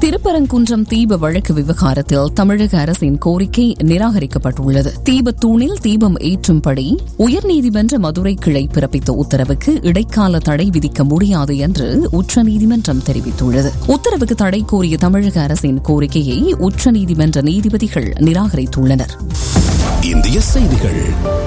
திருப்பரங்குன்றம் தீப வழக்கு விவகாரத்தில் தமிழக அரசின் கோரிக்கை நிராகரிக்கப்பட்டுள்ளது தீபத்தூணில் தீபம் ஏற்றும்படி உயர்நீதிமன்ற மதுரை கிளை பிறப்பித்த உத்தரவுக்கு இடைக்கால தடை விதிக்க முடியாது என்று உச்சநீதிமன்றம் தெரிவித்துள்ளது உத்தரவுக்கு தடை கோரிய தமிழக அரசின் கோரிக்கையை உச்சநீதிமன்ற நீதிபதிகள் நிராகரித்துள்ளனர் இந்திய செய்திகள்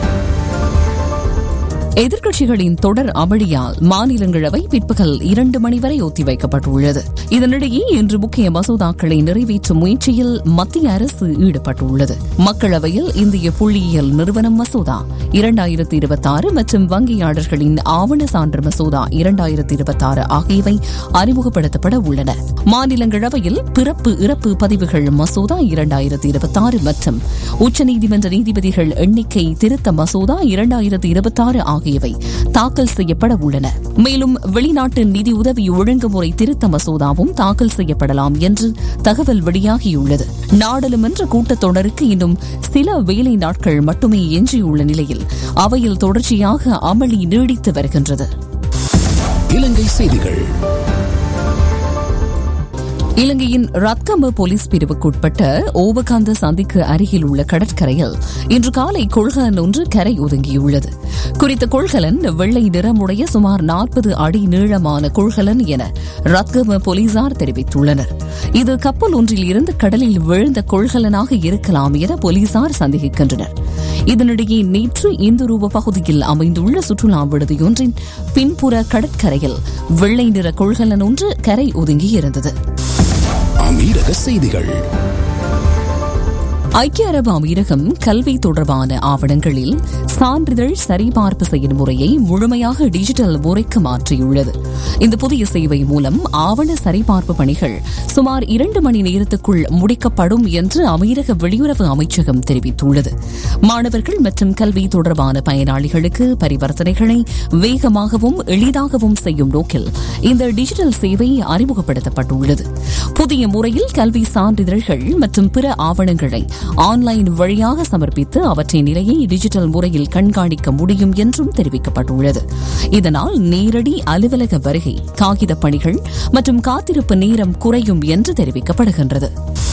எதிர்க்கட்சிகளின் தொடர் அமளியால் மாநிலங்களவை பிற்பகல் இரண்டு மணி வரை ஒத்திவைக்கப்பட்டுள்ளது இதனிடையே இன்று முக்கிய மசோதாக்களை நிறைவேற்றும் முயற்சியில் மத்திய அரசு ஈடுபட்டுள்ளது மக்களவையில் இந்திய புள்ளியியல் நிறுவனம் மசோதா இரண்டாயிரத்தி இருபத்தாறு மற்றும் வங்கியாளர்களின் ஆவண சான்று மசோதா இரண்டாயிரத்தி இருபத்தாறு ஆகியவை அறிமுகப்படுத்தப்பட உள்ளன மாநிலங்களவையில் பிறப்பு இறப்பு பதிவுகள் மசோதா இரண்டாயிரத்தி இருபத்தாறு மற்றும் உச்சநீதிமன்ற நீதிபதிகள் எண்ணிக்கை திருத்த மசோதா இரண்டாயிரத்தி இருபத்தாறு ஆகியவை தாக்கல் செய்யப்பட உள்ளன மேலும் வெளிநாட்டு நிதி உதவி ஒழுங்குமுறை திருத்த மசோதாவும் தாக்கல் செய்யப்படலாம் என்று தகவல் வெளியாகியுள்ளது நாடாளுமன்ற கூட்டத்தொடருக்கு இன்னும் சில வேலை நாட்கள் மட்டுமே எஞ்சியுள்ள நிலையில் அவையில் தொடர்ச்சியாக அமளி நீடித்து வருகின்றது இலங்கை செய்திகள் இலங்கையின் ரத்கம போலீஸ் பிரிவுக்குட்பட்ட ஓபகாந்த சந்திக்கு அருகில் உள்ள கடற்கரையில் இன்று காலை கொள்கலன் ஒன்று கரை ஒதுங்கியுள்ளது குறித்த கொள்கலன் வெள்ளை நிறமுடைய சுமார் நாற்பது அடி நீளமான கொள்கலன் என ரத்கம போலீசார் தெரிவித்துள்ளனர் இது கப்பல் ஒன்றில் இருந்து கடலில் விழுந்த கொள்கலனாக இருக்கலாம் என போலீசார் சந்தேகிக்கின்றனர் இதனிடையே நேற்று இந்துரூப பகுதியில் அமைந்துள்ள சுற்றுலா விடுதியொன்றின் பின்புற கடற்கரையில் வெள்ளை நிற கொள்கலன் ஒன்று கரை ஒதுங்கியிருந்தது அமீரக செய்திகள் ஐக்கிய அரபு அமீரகம் கல்வி தொடர்பான ஆவணங்களில் சான்றிதழ் சரிபார்ப்பு செயல்முறையை முழுமையாக டிஜிட்டல் முறைக்கு மாற்றியுள்ளது இந்த புதிய சேவை மூலம் ஆவண சரிபார்ப்பு பணிகள் சுமார் இரண்டு மணி நேரத்துக்குள் முடிக்கப்படும் என்று அமீரக வெளியுறவு அமைச்சகம் தெரிவித்துள்ளது மாணவர்கள் மற்றும் கல்வி தொடர்பான பயனாளிகளுக்கு பரிவர்த்தனைகளை வேகமாகவும் எளிதாகவும் செய்யும் நோக்கில் இந்த டிஜிட்டல் சேவை அறிமுகப்படுத்தப்பட்டுள்ளது புதிய முறையில் கல்வி சான்றிதழ்கள் மற்றும் பிற ஆவணங்களை ஆன்லைன் வழியாக சமர்ப்பித்து அவற்றின் நிலையை டிஜிட்டல் முறையில் கண்காணிக்க முடியும் என்றும் தெரிவிக்கப்பட்டுள்ளது இதனால் நேரடி அலுவலக வருகை காகித பணிகள் மற்றும் காத்திருப்பு நேரம் குறையும் என்று தெரிவிக்கப்படுகின்றது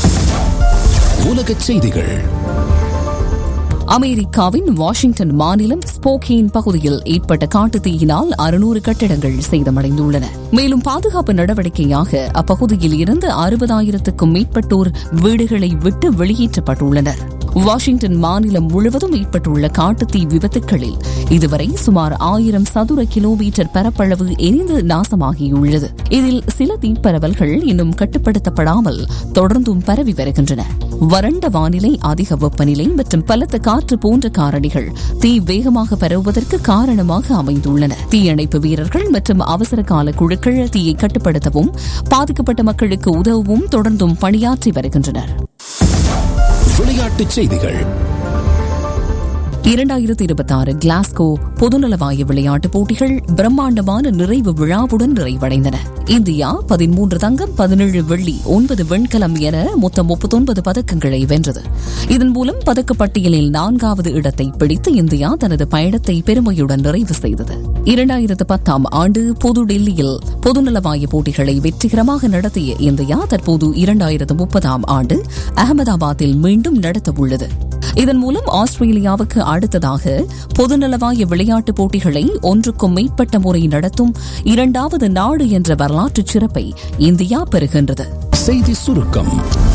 உலக செய்திகள் அமெரிக்காவின் வாஷிங்டன் மாநிலம் ஸ்போகேன் பகுதியில் ஏற்பட்ட காட்டுத்தீயினால் அறுநூறு கட்டிடங்கள் சேதமடைந்துள்ளன மேலும் பாதுகாப்பு நடவடிக்கையாக அப்பகுதியில் இருந்து அறுபதாயிரத்துக்கும் மேற்பட்டோர் வீடுகளை விட்டு வெளியேற்றப்பட்டுள்ளனர் வாஷிங்டன் மாநிலம் முழுவதும் ஏற்பட்டுள்ள காட்டுத்தீ விபத்துகளில் இதுவரை சுமார் ஆயிரம் சதுர கிலோமீட்டர் பரப்பளவு எரிந்து நாசமாகியுள்ளது இதில் சில தீப்பரவல்கள் இன்னும் கட்டுப்படுத்தப்படாமல் தொடர்ந்தும் பரவி வருகின்றன வறண்ட வானிலை அதிக வெப்பநிலை மற்றும் பலத்த காற்று போன்ற காரணிகள் தீ வேகமாக பரவுவதற்கு காரணமாக அமைந்துள்ளன தீயணைப்பு வீரர்கள் மற்றும் அவசர கால குழுக்கள் தீயை கட்டுப்படுத்தவும் பாதிக்கப்பட்ட மக்களுக்கு உதவவும் தொடர்ந்தும் பணியாற்றி வருகின்றனர் விளையாட்டுச் செய்திகள் இரண்டாயிரத்தி இருபத்தி ஆறு கிளாஸ்கோ பொதுநலவாய விளையாட்டுப் போட்டிகள் பிரம்மாண்டமான நிறைவு விழாவுடன் நிறைவடைந்தன இந்தியா பதிமூன்று தங்கம் பதினேழு வெள்ளி ஒன்பது வெண்கலம் என மொத்தம் முப்பத்தொன்பது பதக்கங்களை வென்றது இதன் மூலம் பதக்கப்பட்டியலில் நான்காவது இடத்தை பிடித்து இந்தியா தனது பயணத்தை பெருமையுடன் நிறைவு செய்தது இரண்டாயிரத்து பத்தாம் ஆண்டு புதுடெல்லியில் பொதுநலவாய போட்டிகளை வெற்றிகரமாக நடத்திய இந்தியா தற்போது இரண்டாயிரத்து முப்பதாம் ஆண்டு அகமதாபாத்தில் மீண்டும் நடத்தவுள்ளது இதன் மூலம் ஆஸ்திரேலியாவுக்கு அடுத்ததாக பொதுநலவாய விளையாட்டுப் போட்டிகளை ஒன்றுக்கும் மேற்பட்ட முறை நடத்தும் இரண்டாவது நாடு என்ற வரலாற்று சிறப்பை இந்தியா பெறுகின்றது செய்தி சுருக்கம்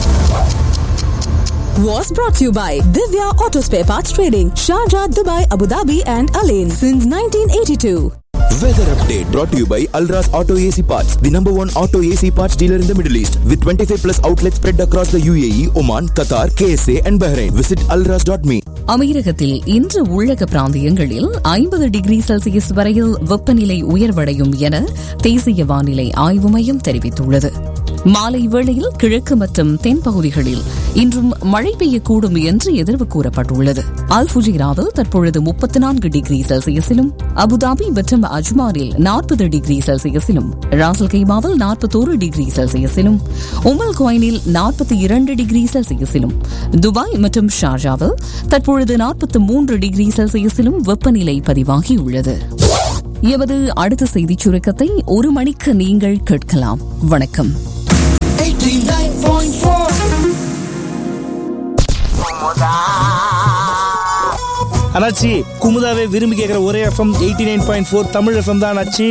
was brought to you by Divya Auto Spare Parts Trading, Sharjah, Dubai, Abu Dhabi, and Alain since 1982. Weather update brought to you by Alras Auto AC Parts, the number one auto AC parts dealer in the Middle East, with 25 plus outlets spread across the UAE, Oman, Qatar, KSA, and Bahrain. Visit alras.me. அமீரகத்தில் இன்று உள்ளக பிராந்தியங்களில் ஐம்பது degree Celsius வரையில் வெப்பநிலை உயர்வடையும் என தேசிய வானிலை ஆய்வு மையம் தெரிவித்துள்ளது மாலை வேளையில் கிழக்கு மற்றும் தென் பகுதிகளில் இன்றும் மழை பெய்யக்கூடும் என்று எதிர்வு கூறப்பட்டுள்ளது அல் ஃபுஜிராவில் தற்பொழுது முப்பத்தி நான்கு டிகிரி செல்சியஸிலும் அபுதாபி மற்றும் அஜ்மானில் நாற்பது டிகிரி செல்சியஸிலும் ராசல் கைமாவில் நாற்பத்தோரு டிகிரி செல்சியஸிலும் உமல் குவைனில் நாற்பத்தி இரண்டு டிகிரி செல்சியஸிலும் துபாய் மற்றும் ஷார்ஜாவில் தற்பொழுது நாற்பத்தி மூன்று டிகிரி செல்சியஸிலும் வெப்பநிலை பதிவாகியுள்ளது எமது அடுத்த செய்திச் சுருக்கத்தை ஒரு மணிக்கு நீங்கள் கேட்கலாம் வணக்கம் அண்ணாச்சி குமுதாவே விரும்பி கேட்குற ஒரே FM eighty nine point four Tamil FM தான் அண்ணாச்சி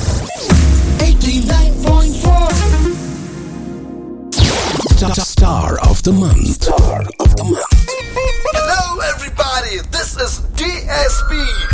Star of the month. Star of the month. Hello, everybody. This is DSP,